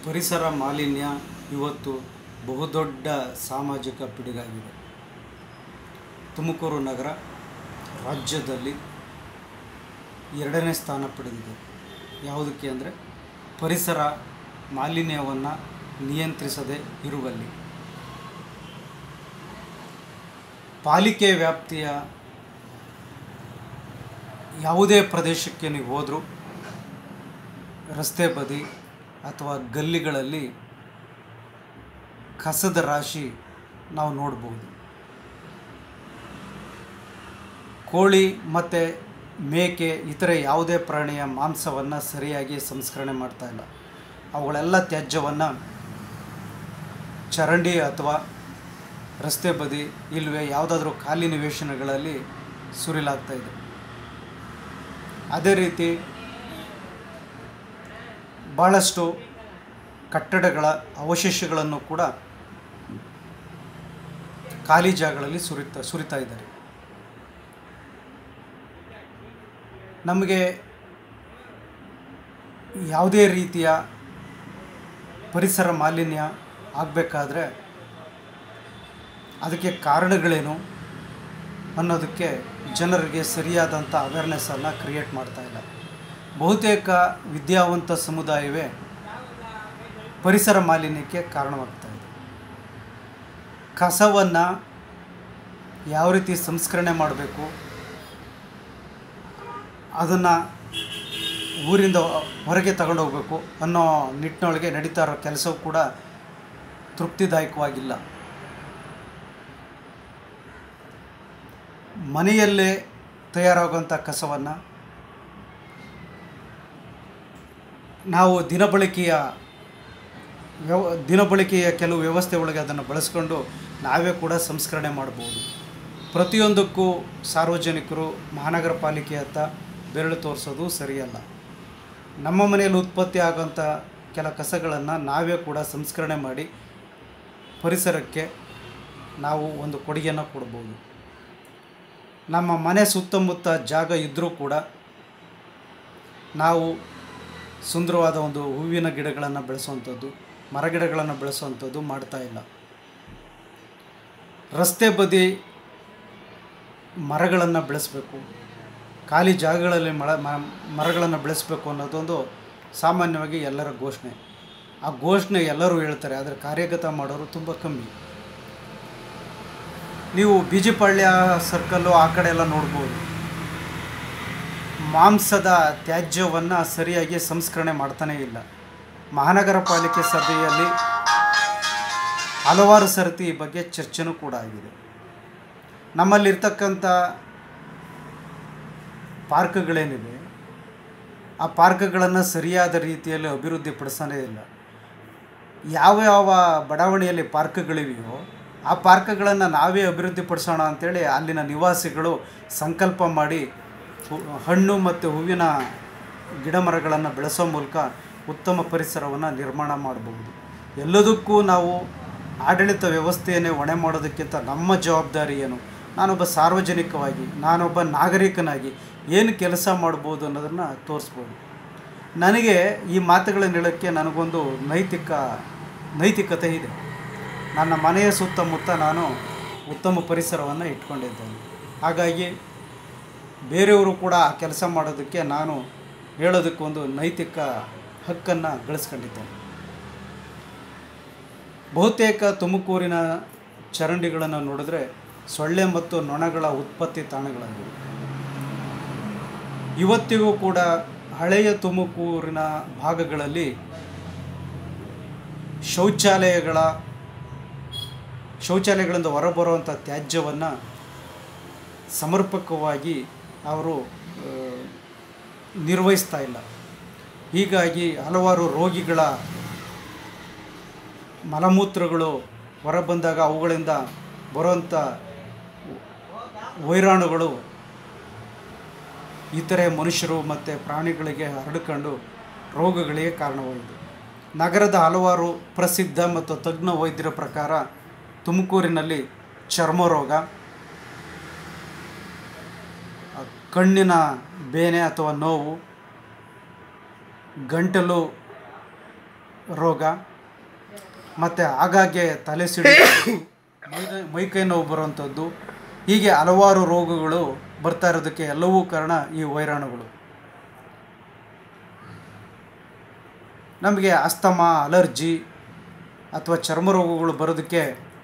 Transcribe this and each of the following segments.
ಪರಿಸರ ಮಾಲಿನ್ಯ ಇವತ್ತು ಬಹುದೊಡ್ಡ ಸಾಮಾಜಿಕ ಪಿಡುಗಾಗಿದೆ ತುಮಕೂರು ನಗರ ರಾಜ್ಯದಲ್ಲಿ ಎರಡನೇ ಸ್ಥಾನ ಪಡೆದಿದೆ ಯಾವುದಕ್ಕೆ ಅಂದರೆ ಪರಿಸರ ಮಾಲಿನ್ಯವನ್ನು ನಿಯಂತ್ರಿಸದೆ ಇರುವಲ್ಲಿ ಪಾಲಿಕೆ ವ್ಯಾಪ್ತಿಯ ಯಾವುದೇ ಪ್ರದೇಶಕ್ಕೆ ನೀವು ಹೋದರೂ ರಸ್ತೆ ಬದಿ ಅಥವಾ ಗಲ್ಲಿಗಳಲ್ಲಿ ಕಸದ ರಾಶಿ ನಾವು ನೋಡ್ಬೋದು ಕೋಳಿ ಮತ್ತು ಮೇಕೆ ಇತರೆ ಯಾವುದೇ ಪ್ರಾಣಿಯ ಮಾಂಸವನ್ನು ಸರಿಯಾಗಿ ಸಂಸ್ಕರಣೆ ಮಾಡ್ತಾ ಇಲ್ಲ ಅವುಗಳೆಲ್ಲ ತ್ಯಾಜ್ಯವನ್ನು ಚರಂಡಿ ಅಥವಾ ರಸ್ತೆ ಬದಿ ಇಲ್ಲವೇ ಯಾವುದಾದ್ರೂ ಖಾಲಿ ನಿವೇಶನಗಳಲ್ಲಿ ಸುರಿಲಾಗ್ತಾ ಇದೆ ಅದೇ ರೀತಿ ಭಾಳಷ್ಟು ಕಟ್ಟಡಗಳ ಅವಶೇಷಗಳನ್ನು ಕೂಡ ಖಾಲಿ ಜಾಗಗಳಲ್ಲಿ ಸುರಿತಾ ಸುರಿತಾ ಇದ್ದಾರೆ ನಮಗೆ ಯಾವುದೇ ರೀತಿಯ ಪರಿಸರ ಮಾಲಿನ್ಯ ಆಗಬೇಕಾದ್ರೆ ಅದಕ್ಕೆ ಕಾರಣಗಳೇನು ಅನ್ನೋದಕ್ಕೆ ಜನರಿಗೆ ಸರಿಯಾದಂಥ ಅವೇರ್ನೆಸ್ಸನ್ನು ಕ್ರಿಯೇಟ್ ಮಾಡ್ತಾ ಇಲ್ಲ ಬಹುತೇಕ ವಿದ್ಯಾವಂತ ಸಮುದಾಯವೇ ಪರಿಸರ ಮಾಲಿನ್ಯಕ್ಕೆ ಕಾರಣವಾಗ್ತಾ ಇದೆ ಕಸವನ್ನು ಯಾವ ರೀತಿ ಸಂಸ್ಕರಣೆ ಮಾಡಬೇಕು ಅದನ್ನು ಊರಿಂದ ಹೊರಗೆ ತಗೊಂಡು ಹೋಗಬೇಕು ಅನ್ನೋ ನಿಟ್ಟಿನೊಳಗೆ ನಡೀತಾ ಇರೋ ಕೆಲಸವೂ ಕೂಡ ತೃಪ್ತಿದಾಯಕವಾಗಿಲ್ಲ ಮನೆಯಲ್ಲೇ ತಯಾರಾಗುವಂಥ ಕಸವನ್ನು ನಾವು ದಿನಬಳಕೆಯ ವ್ಯವ ದಿನಬಳಕೆಯ ಕೆಲವು ವ್ಯವಸ್ಥೆ ಒಳಗೆ ಅದನ್ನು ಬಳಸ್ಕೊಂಡು ನಾವೇ ಕೂಡ ಸಂಸ್ಕರಣೆ ಮಾಡ್ಬೋದು ಪ್ರತಿಯೊಂದಕ್ಕೂ ಸಾರ್ವಜನಿಕರು ಮಹಾನಗರ ಪಾಲಿಕೆಯತ್ತ ಬೆರಳು ತೋರಿಸೋದು ಸರಿಯಲ್ಲ ನಮ್ಮ ಮನೆಯಲ್ಲಿ ಉತ್ಪತ್ತಿ ಆಗೋಂಥ ಕೆಲ ಕಸಗಳನ್ನು ನಾವೇ ಕೂಡ ಸಂಸ್ಕರಣೆ ಮಾಡಿ ಪರಿಸರಕ್ಕೆ ನಾವು ಒಂದು ಕೊಡುಗೆಯನ್ನು ಕೊಡ್ಬೋದು ನಮ್ಮ ಮನೆ ಸುತ್ತಮುತ್ತ ಜಾಗ ಇದ್ದರೂ ಕೂಡ ನಾವು ಸುಂದರವಾದ ಒಂದು ಹೂವಿನ ಗಿಡಗಳನ್ನು ಬೆಳೆಸುವಂಥದ್ದು ಮರಗಿಡಗಳನ್ನು ಬೆಳೆಸುವಂಥದ್ದು ಮಾಡ್ತಾ ಇಲ್ಲ ರಸ್ತೆ ಬದಿ ಮರಗಳನ್ನು ಬೆಳೆಸಬೇಕು ಖಾಲಿ ಜಾಗಗಳಲ್ಲಿ ಮರ ಮರಗಳನ್ನು ಬೆಳೆಸಬೇಕು ಅನ್ನೋದೊಂದು ಸಾಮಾನ್ಯವಾಗಿ ಎಲ್ಲರ ಘೋಷಣೆ ಆ ಘೋಷಣೆ ಎಲ್ಲರೂ ಹೇಳ್ತಾರೆ ಆದರೆ ಕಾರ್ಯಗತ ಮಾಡೋರು ತುಂಬ ಕಮ್ಮಿ ನೀವು ಬೀಜಿಪಾಳ್ಯ ಸರ್ಕಲ್ಲು ಆ ಕಡೆ ಎಲ್ಲ ನೋಡ್ಬೋದು ಮಾಂಸದ ತ್ಯಾಜ್ಯವನ್ನು ಸರಿಯಾಗಿ ಸಂಸ್ಕರಣೆ ಮಾಡ್ತಾನೇ ಇಲ್ಲ ಮಹಾನಗರ ಪಾಲಿಕೆ ಸಭೆಯಲ್ಲಿ ಹಲವಾರು ಸರತಿ ಈ ಬಗ್ಗೆ ಚರ್ಚೆನೂ ಕೂಡ ಆಗಿದೆ ನಮ್ಮಲ್ಲಿರ್ತಕ್ಕಂಥ ಪಾರ್ಕ್ಗಳೇನಿವೆ ಆ ಪಾರ್ಕ್ಗಳನ್ನು ಸರಿಯಾದ ರೀತಿಯಲ್ಲಿ ಅಭಿವೃದ್ಧಿ ಪಡಿಸೋದೇ ಇಲ್ಲ ಯಾವ ಯಾವ ಬಡಾವಣೆಯಲ್ಲಿ ಪಾರ್ಕ್ಗಳಿವೆಯೋ ಆ ಪಾರ್ಕ್ಗಳನ್ನು ನಾವೇ ಅಭಿವೃದ್ಧಿ ಪಡಿಸೋಣ ಅಂಥೇಳಿ ಅಲ್ಲಿನ ನಿವಾಸಿಗಳು ಸಂಕಲ್ಪ ಮಾಡಿ ಹು- ಹಣ್ಣು ಮತ್ತು ಹೂವಿನ ಗಿಡ ಮರಗಳನ್ನು ಬೆಳೆಸೋ ಮೂಲಕ ಉತ್ತಮ ಪರಿಸರವನ್ನು ನಿರ್ಮಾಣ ಮಾಡಬಹುದು ಎಲ್ಲದಕ್ಕೂ ನಾವು ಆಡಳಿತ ವ್ಯವಸ್ಥೆಯನ್ನೇ ಹೊಣೆ ಮಾಡೋದಕ್ಕಿಂತ ನಮ್ಮ ಜವಾಬ್ದಾರಿ ಏನು ನಾನೊಬ್ಬ ಸಾರ್ವಜನಿಕವಾಗಿ ನಾನೊಬ್ಬ ನಾಗರಿಕನಾಗಿ ಏನು ಕೆಲಸ ಮಾಡ್ಬೋದು ಅನ್ನೋದನ್ನು ತೋರಿಸ್ಬೋದು ನನಗೆ ಈ ಮಾತುಗಳನ್ನು ಹೇಳೋಕ್ಕೆ ನನಗೊಂದು ನೈತಿಕ ನೈತಿಕತೆ ಇದೆ ನನ್ನ ಮನೆಯ ಸುತ್ತಮುತ್ತ ನಾನು ಉತ್ತಮ ಪರಿಸರವನ್ನು ಇಟ್ಕೊಂಡಿದ್ದೇನೆ ಹಾಗಾಗಿ ಬೇರೆಯವರು ಕೂಡ ಆ ಕೆಲಸ ಮಾಡೋದಕ್ಕೆ ನಾನು ಹೇಳೋದಕ್ಕೊಂದು ನೈತಿಕ ಹಕ್ಕನ್ನು ಗಳಿಸ್ಕೊಂಡಿದ್ದೇನೆ ಬಹುತೇಕ ತುಮಕೂರಿನ ಚರಂಡಿಗಳನ್ನು ನೋಡಿದ್ರೆ ಸೊಳ್ಳೆ ಮತ್ತು ನೊಣಗಳ ಉತ್ಪತ್ತಿ ತಾಣಗಳಾಗಿವೆ ಇವತ್ತಿಗೂ ಕೂಡ ಹಳೆಯ ತುಮಕೂರಿನ ಭಾಗಗಳಲ್ಲಿ ಶೌಚಾಲಯಗಳ ಶೌಚಾಲಯಗಳಿಂದ ಹೊರಬರುವಂಥ ತ್ಯಾಜ್ಯವನ್ನು ಸಮರ್ಪಕವಾಗಿ ಅವರು ಆ, ನಿರ್ವಹಿಸ್ತಾ ಇಲ್ಲ ಹೀಗಾಗಿ ಹಲವಾರು ರೋಗಿಗಳ ಮಲಮೂತ್ರಗಳು ಹೊರಬಂದಾಗ ಅವುಗಳಿಂದ ಬರುವಂಥ ವೈರಾಣುಗಳು ಇತರೆ ಮನುಷ್ಯರು ಮತ್ತು ಪ್ರಾಣಿಗಳಿಗೆ ಹರಡಿಕೊಂಡು ರೋಗಗಳಿಗೆ ಕಾರಣವಾಗಿದೆ ನಗರದ ಹಲವಾರು ಪ್ರಸಿದ್ಧ ಮತ್ತು ತಜ್ಞ ವೈದ್ಯರ ಪ್ರಕಾರ ತುಮಕೂರಿನಲ್ಲಿ ಚರ್ಮ ರೋಗ ಆ, ಕಣ್ಣಿನ ಬೇನೆ ಅಥವಾ ನೋವು ಗಂಟಲು ರೋಗ ಮತ್ತು ಆಗಾಗ್ಗೆ ತಲೆ ಸಿಡಿಯೋದು ಮೈ ಮೈಕೈ ನೋವು ಬರುವಂಥದ್ದು ಹೀಗೆ ಹಲವಾರು ರೋಗಗಳು ಬರ್ತಾ ಇರೋದಕ್ಕೆ ಎಲ್ಲವೂ ಕಾರಣ ಈ ವೈರಾಣುಗಳು ನಮಗೆ ಅಸ್ತಮ ಅಲರ್ಜಿ ಅಥವಾ ಚರ್ಮ ರೋಗಗಳು ಬರೋದಕ್ಕೆ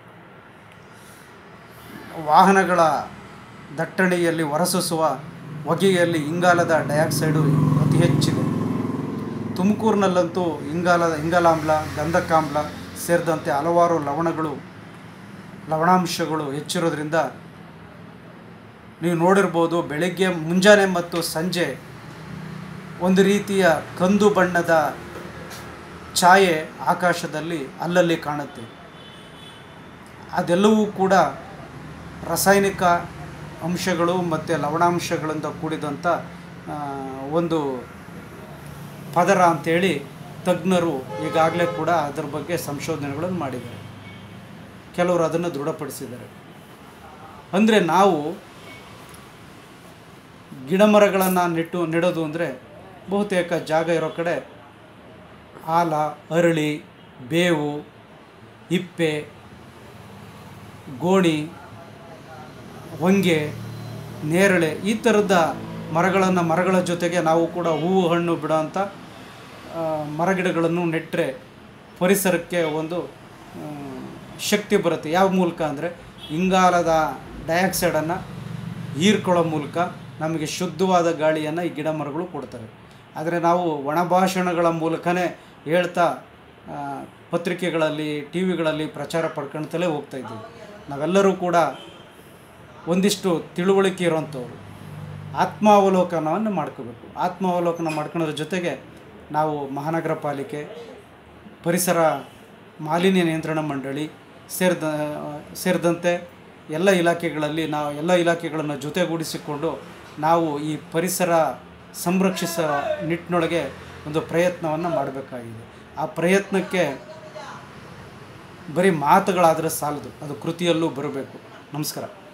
ವಾಹನಗಳ ದಟ್ಟಣೆಯಲ್ಲಿ ಹೊರಸೂಸುವ ಹೊಗೆಯಲ್ಲಿ ಇಂಗಾಲದ ಡೈಆಕ್ಸೈಡು ಅತಿ ಹೆಚ್ಚಿದೆ ತುಮಕೂರಿನಲ್ಲಂತೂ ಇಂಗಾಲದ ಇಂಗಾಲಾಮ್ಲ ಗಂಧಕಾಮ್ಲ ಸೇರಿದಂತೆ ಹಲವಾರು ಲವಣಗಳು ಲವಣಾಂಶಗಳು ಹೆಚ್ಚಿರೋದ್ರಿಂದ ನೀವು ನೋಡಿರ್ಬೋದು ಬೆಳಗ್ಗೆ ಮುಂಜಾನೆ ಮತ್ತು ಸಂಜೆ ಒಂದು ರೀತಿಯ ಕಂದು ಬಣ್ಣದ ಛಾಯೆ ಆಕಾಶದಲ್ಲಿ ಅಲ್ಲಲ್ಲಿ ಕಾಣುತ್ತೆ ಅದೆಲ್ಲವೂ ಕೂಡ ರಾಸಾಯನಿಕ ಅಂಶಗಳು ಮತ್ತು ಲವಣಾಂಶಗಳಿಂದ ಕೂಡಿದಂಥ ಆ, ಒಂದು ಪದರ ಅಂತೇಳಿ ತಜ್ಞರು ಈಗಾಗಲೇ ಕೂಡ ಅದರ ಬಗ್ಗೆ ಸಂಶೋಧನೆಗಳನ್ನು ಮಾಡಿದ್ದಾರೆ ಕೆಲವರು ಅದನ್ನು ದೃಢಪಡಿಸಿದ್ದಾರೆ ಅಂದರೆ ನಾವು ಗಿಡಮರಗಳನ್ನು ನೆಟ್ಟು ನೆಡೋದು ಅಂದರೆ ಬಹುತೇಕ ಜಾಗ ಇರೋ ಕಡೆ ಆಲ ಅರಳಿ ಬೇವು ಹಿಪ್ಪೆ ಗೋಣಿ ಹೊಂಗೆ ನೇರಳೆ ಈ ಥರದ ಮರಗಳನ್ನು ಮರಗಳ ಜೊತೆಗೆ ನಾವು ಕೂಡ ಹೂವು ಹಣ್ಣು ಬಿಡೋಂಥ ಆ, ಮರಗಿಡಗಳನ್ನು ನೆಟ್ಟರೆ ಪರಿಸರಕ್ಕೆ ಒಂದು ಆ, ಶಕ್ತಿ ಬರುತ್ತೆ ಯಾವ ಮೂಲಕ ಅಂದರೆ ಇಂಗಾಲದ ಡೈಆಕ್ಸೈಡನ್ನು ಹೀರ್ಕೊಳ್ಳೋ ಮೂಲಕ ನಮಗೆ ಶುದ್ಧವಾದ ಗಾಳಿಯನ್ನು ಈ ಗಿಡ ಮರಗಳು ಕೊಡ್ತವೆ ಆದರೆ ನಾವು ಒಣಭಾಷಣಗಳ ಮೂಲಕನೇ ಹೇಳ್ತಾ ಆ, ಪತ್ರಿಕೆಗಳಲ್ಲಿ ಟಿ ವಿಗಳಲ್ಲಿ ಪ್ರಚಾರ ಪಡ್ಕೊಳ್ತಲೇ ಹೋಗ್ತಾ ಇದ್ದೀವಿ ನಾವೆಲ್ಲರೂ ಕೂಡ ಒಂದಿಷ್ಟು ತಿಳುವಳಿಕೆ ಇರೋವಂಥವ್ರು ಆತ್ಮಾವಲೋಕನವನ್ನು ಮಾಡ್ಕೋಬೇಕು ಆತ್ಮಾವಲೋಕನ ಮಾಡ್ಕೊಳ್ಳೋದ್ರ ಜೊತೆಗೆ ನಾವು ಮಹಾನಗರ ಪಾಲಿಕೆ ಪರಿಸರ ಮಾಲಿನ್ಯ ನಿಯಂತ್ರಣ ಮಂಡಳಿ ಸೇರಿದ ಸೇರಿದಂತೆ ಎಲ್ಲ ಇಲಾಖೆಗಳಲ್ಲಿ ನಾವು ಎಲ್ಲ ಇಲಾಖೆಗಳನ್ನು ಜೊತೆಗೂಡಿಸಿಕೊಂಡು ನಾವು ಈ ಪರಿಸರ ಸಂರಕ್ಷಿಸೋ ನಿಟ್ಟಿನೊಳಗೆ ಒಂದು ಪ್ರಯತ್ನವನ್ನು ಮಾಡಬೇಕಾಗಿದೆ ಆ ಪ್ರಯತ್ನಕ್ಕೆ ಬರೀ ಮಾತುಗಳಾದರೆ ಸಾಲದು ಅದು ಕೃತಿಯಲ್ಲೂ ಬರಬೇಕು ನಮಸ್ಕಾರ